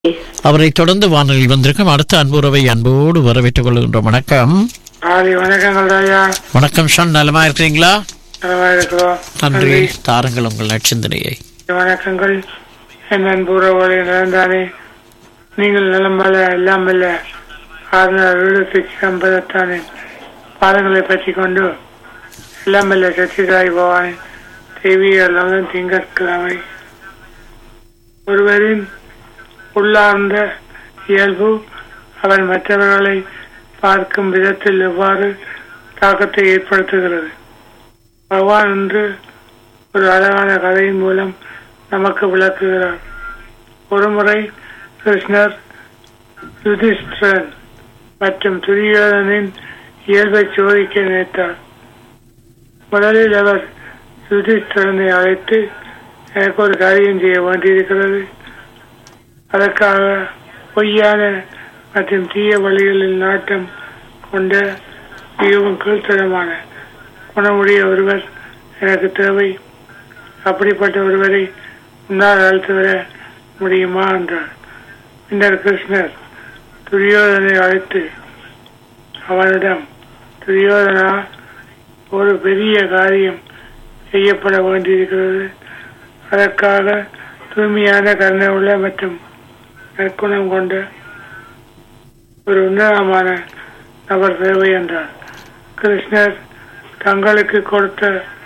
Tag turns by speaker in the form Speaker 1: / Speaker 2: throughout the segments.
Speaker 1: அவரை தொடர்ந்து வானொலியில் வந்திருக்கும் அடுத்த அன்புறவை அன்போடு வரவேற்றுக் கொள்கின்றோம் வணக்கம்
Speaker 2: ஆதி வணக்கங்கள் ஐயா
Speaker 1: வணக்கம் ஷான் நலமா இருக்கிறீங்களா
Speaker 2: நல்லா இருக்கிறோம்
Speaker 1: நன்றி தாருங்கள் உங்கள் நட்சத்திரையை
Speaker 2: வணக்கங்கள் என் அன்புறவுகளை நடந்தானே நீங்கள் நலமல்ல எல்லாம் அல்ல ஆறுநாள் வீடுக்கு சம்பதத்தானே பாதங்களை பற்றி கொண்டு எல்லாம் அல்ல சச்சிதாய் பவானி தெய்வீக அல்லவன் திங்கட்கிழமை ஒருவரின் உள்ளார்ந்த இயல்பு அவன் மற்றவர்களை பார்க்கும் விதத்தில் எவ்வாறு தாக்கத்தை ஏற்படுத்துகிறது பகவான் என்று ஒரு அழகான கதையின் மூலம் நமக்கு விளக்குகிறார் ஒருமுறை கிருஷ்ணர் யுதிஷ்டிரன் மற்றும் துரியோதனின் இயல்பை சோதிக்க நினைத்தார் முதலில் அவர் யுதிஷ்டிரனை அழைத்து எனக்கு ஒரு காரியம் செய்ய வேண்டியிருக்கிறது அதற்காக பொய்யான மற்றும் தீய வழிகளில் நாட்டம் கொண்ட மிகவும் கீழ்த்தரமான குணமுடைய ஒருவர் எனக்கு தேவை அப்படிப்பட்ட ஒருவரை முன்னால் அழைத்து வர முடியுமா என்றார் பின்னர் கிருஷ்ணர் துரியோதனை அழைத்து அவனிடம் துரியோதனா ஒரு பெரிய காரியம் செய்யப்பட வேண்டியிருக்கிறது அதற்காக தூய்மையான கருணை உள்ள மற்றும் நற்குணம் கொண்ட ஒரு உன்னதமான நபர் தேவை என்றார் கிருஷ்ணர் தங்களுக்கு கொடுத்த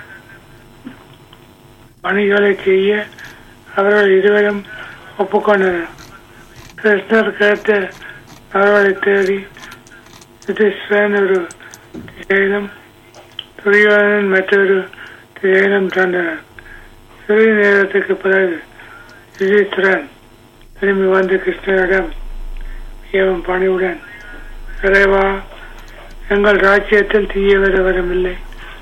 Speaker 2: பணிகளை செய்ய அவர்கள் இருவரும் ஒப்புக்கொண்டனர் கிருஷ்ணர் கேட்ட நபர்களை தேடி யுதிஷ்டன் ஒரு திசையிலும் துரியோதனன் மற்றொரு திசையிலும் தந்தனர் சிறிது நேரத்துக்கு பிறகு யுதிஷ்டிரன் திரும்பி வந்து கிருஷ்ணரிடம் மிகவும் பணிவுடன் இறைவா எங்கள் ராஜ்யத்தில் தீயவர் வரவில்லை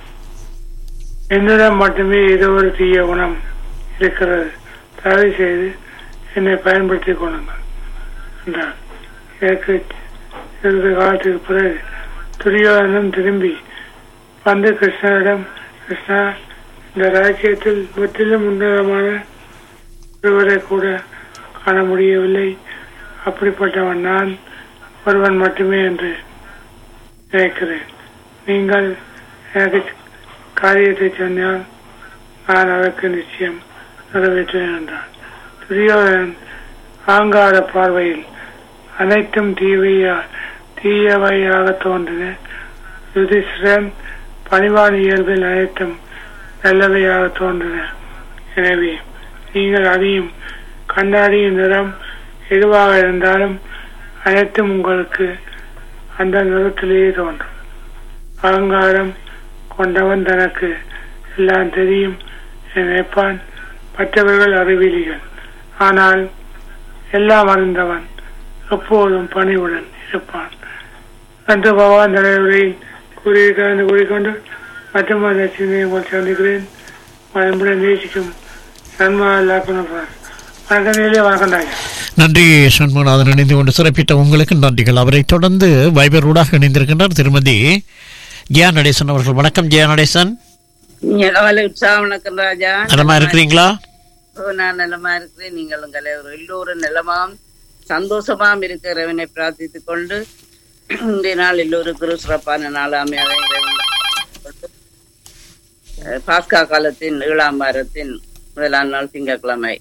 Speaker 2: என்னிடம் மட்டுமே ஏதோ ஒரு தீய குணம் இருக்கிறது தயவு செய்து என்னை பயன்படுத்திக் கொள்ளுங்கள் என்றார் எனக்கு சிறிது காலத்துக்கு பிறகு துரியோதனன் திரும்பி வந்து கிருஷ்ணரிடம் கிருஷ்ணா இந்த ராஜ்யத்தில் முற்றிலும் உன்னதமான ஒருவரை கூட காண முடியவில்லை அப்படிப்பட்டவன் நான் ஒருவன் மட்டுமே என்று நினைக்கிறேன் நீங்கள் எனக்கு காரியத்தை சொன்னால் நான் அதற்கு நிச்சயம் நிறைவேற்றுவேன் என்றான் துரியோதனன் ஆங்கார பார்வையில் அனைத்தும் தீவையா தீயவையாக தோன்றின யுதிஷ்டன் பணிவான இயல்பில் அனைத்தும் நல்லவையாக தோன்றின எனவே நீங்கள் அறியும் கண்ணாடியின் நிறம் எதுவாக இருந்தாலும் அனைத்தும் உங்களுக்கு அந்த நிறத்திலேயே தோன்றும் அகங்காரம் கொண்டவன் தனக்கு எல்லாம் தெரியும் என நினைப்பான் மற்றவர்கள் அறிவிலிகள் ஆனால் எல்லாம் அறிந்தவன் எப்போதும் பணிவுடன் இருப்பான் என்று பகவான் தலைவரையில் கூறியிருக்கிறது கூறிக்கொண்டு மற்றும் அந்த சிந்தனை உங்கள் சந்திக்கிறேன் மறுபடியும் நேசிக்கும் நன்மா லாக்கணும் வணக்கம் நீலே வணக்கம் டாக்டர்
Speaker 1: நன்றி சண்முகநாதன் இணைந்து கொண்டு சிறப்பித்த உங்களுக்கு நன்றிகள் அவரை தொடர்ந்து வைபரூடாக இணைந்திருக்கின்றார் திருமதி ஜெயா நடேசன் அவர்கள் வணக்கம் ஜெயா நடேசன்
Speaker 3: நிலவல உற்சாகம் வணக்கம் ராஜா
Speaker 1: நலமா இருக்கிறீங்களா
Speaker 3: ஓ, நான் நலமா இருக்கிறேன் நீங்களும் கலைவர் எல்லோரும் நலமாம் சந்தோஷமாம் இருக்கிறவனை பிரார்த்தித்துக் கொண்டு இன்றைய நாள் எல்லோருக்கும் ஒரு சிறப்பான நாளாமே அதை இறைவன் கொண்டு, அஹ், பாஸ்கா காலத்தின் ஏழாம் வாரத்தின் முதலாம் நாள் திங்கட்கிழமை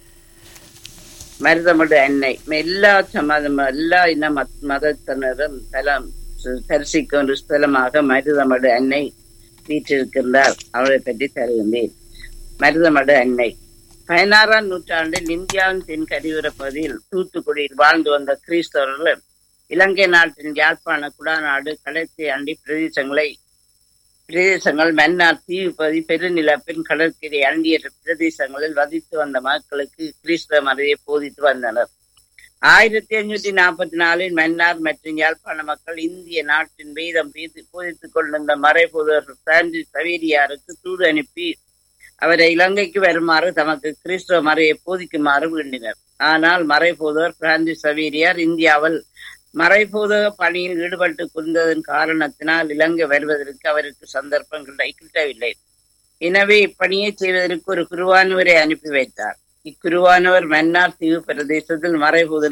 Speaker 3: மருதமடு அன்னை எல்லா சமதம் எல்லா இன மத்- மதத்தினரும் தலம் தரிசிக்கும் ஒரு ஸ்தலமாக மருதமடு அன்னை வீற்றிருக்கின்றார் அவளை பற்றி தருகின்றேன் மருதமடு அன்னை பதினாறாம் நூற்றாண்டில் இந்தியாவின் தென் கரிவுர பகுதியில் தூத்துக்குடியில் வாழ்ந்து வந்த கிறிஸ்தவர்கள் இலங்கை நாட்டின் யாழ்ப்பாண குடாநாடு கடற்கரை அண்டி பிரதேசங்களை பிரதேசங்கள் மன்னார் தீவு பகுதி பெருநிலப்பின் கடற்கரை அண்டிய பிரதேசங்களில் வதித்து வந்த மக்களுக்கு கிறிஸ்தவ மறையை போதித்து வந்தனர் ஆயிரத்தி அஞ்சூற்றி நாற்பத்தி நாலில் மன்னார் மற்றும் யாழ்ப்பாண மக்கள் இந்திய நாட்டின் வேதம் பீது- போதித்துக் கொண்டிருந்த மறைபோதர் பிரான்சிஸ் சவேரியாருக்கு தூது அனுப்பி அவரை இலங்கைக்கு வருமாறு தமக்கு கிறிஸ்தவ மறையை போதிக்குமாறு வேண்டினர் ஆனால் மறைபோதர் பிரான்சிஸ் சவேரியார் இந்தியாவில் மறைபோதக பணியில் ஈடுபட்டு கொண்டதன் காரணத்தினால் இலங்கை வருவதற்கு அவருக்கு சந்தர்ப்பம் கிடை- கிட்டவில்லை எனவே இப்பணியை செய்வதற்கு ஒரு குருவானவரை அனுப்பி வைத்தார் இக்குருவானவர் மன்னார் தீவு பிரதேசத்தில் மறைபுதிர்